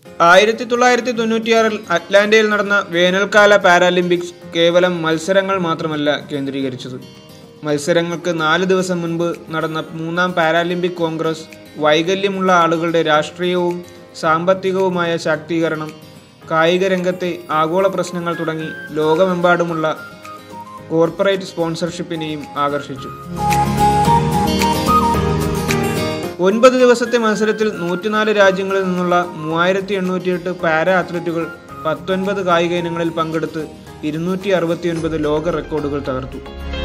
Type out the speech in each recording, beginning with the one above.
ആയിരത്തി തൊള്ളായിരത്തി തൊണ്ണൂറ്റിയാറിൽ അറ്റ്ലാന്റയിൽ നടന്ന വേനൽക്കാല പാരാലിമ്പിക്സ് കേവലം മത്സരങ്ങൾ മാത്രമല്ല കേന്ദ്രീകരിച്ചത് മത്സരങ്ങൾക്ക് നാല് ദിവസം മുൻപ് നടന്ന മൂന്നാം പാരാലിമ്പിക് കോൺഗ്രസ് വൈകല്യമുള്ള ആളുകളുടെ രാഷ്ട്രീയവും സാമ്പത്തികവുമായ ശാക്തീകരണം കായിക രംഗത്തെ ആഗോള പ്രശ്നങ്ങൾ തുടങ്ങി ലോകമെമ്പാടുമുള്ള കോർപ്പറേറ്റ് സ്പോൺസർഷിപ്പിനെയും ആകർഷിച്ചു ഒൻപത് ദിവസത്തെ മത്സരത്തിൽ നൂറ്റിനാല് രാജ്യങ്ങളിൽ നിന്നുള്ള മൂവായിരത്തി എണ്ണൂറ്റിയെട്ട് പാരാ അത്ലറ്റുകൾ പത്തൊൻപത് കായിക ഇനങ്ങളിൽ പങ്കെടുത്ത് ഇരുന്നൂറ്റി അറുപത്തിയൊൻപത് ലോക റെക്കോർഡുകൾ തകർത്തു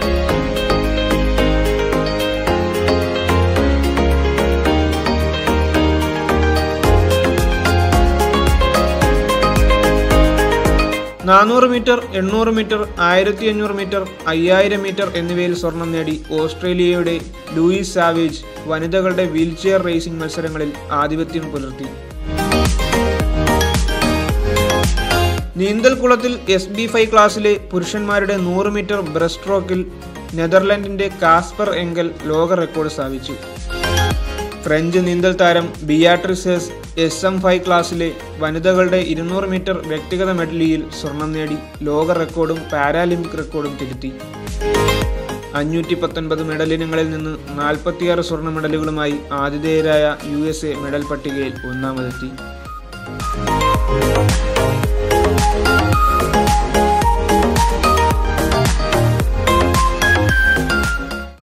നാനൂറ് മീറ്റർ എണ്ണൂറ് മീറ്റർ ആയിരത്തി അഞ്ഞൂറ് മീറ്റർ അയ്യായിരം മീറ്റർ എന്നിവയിൽ സ്വർണം നേടി ഓസ്ട്രേലിയയുടെ ലൂയിസ് സാവേജ് വനിതകളുടെ വീൽചെയർ റേസിംഗ് മത്സരങ്ങളിൽ ആധിപത്യം പുലർത്തി നീന്തൽക്കുളത്തിൽ എസ് ബി ഫൈവ് ക്ലാസ്സിലെ പുരുഷന്മാരുടെ നൂറ് മീറ്റർ ബ്രസ്റ്റ് സ്ട്രോക്കിൽ നെതർലൻഡിന്റെ കാസ്പർ എങ്കൽ ലോക റെക്കോർഡ് സ്ഥാപിച്ചു ഫ്രഞ്ച് നീന്തൽ താരം ബിയാട്രിസസ് എസ് എം ഫൈവ് ക്ലാസ്സിലെ വനിതകളുടെ ഇരുന്നൂറ് മീറ്റർ വ്യക്തിഗത മെഡലിയിൽ സ്വർണം നേടി ലോക റെക്കോർഡും പാരാലിമ്പിക് റെക്കോർഡും തിരുത്തി അഞ്ഞൂറ്റി പത്തൊൻപത് മെഡൽ ഇനങ്ങളിൽ നിന്ന് നാൽപ്പത്തിയാറ് സ്വർണ്ണ മെഡലുകളുമായി ആതിഥേയരായ യു എസ് എ മെഡൽ പട്ടികയിൽ ഒന്നാമതെത്തി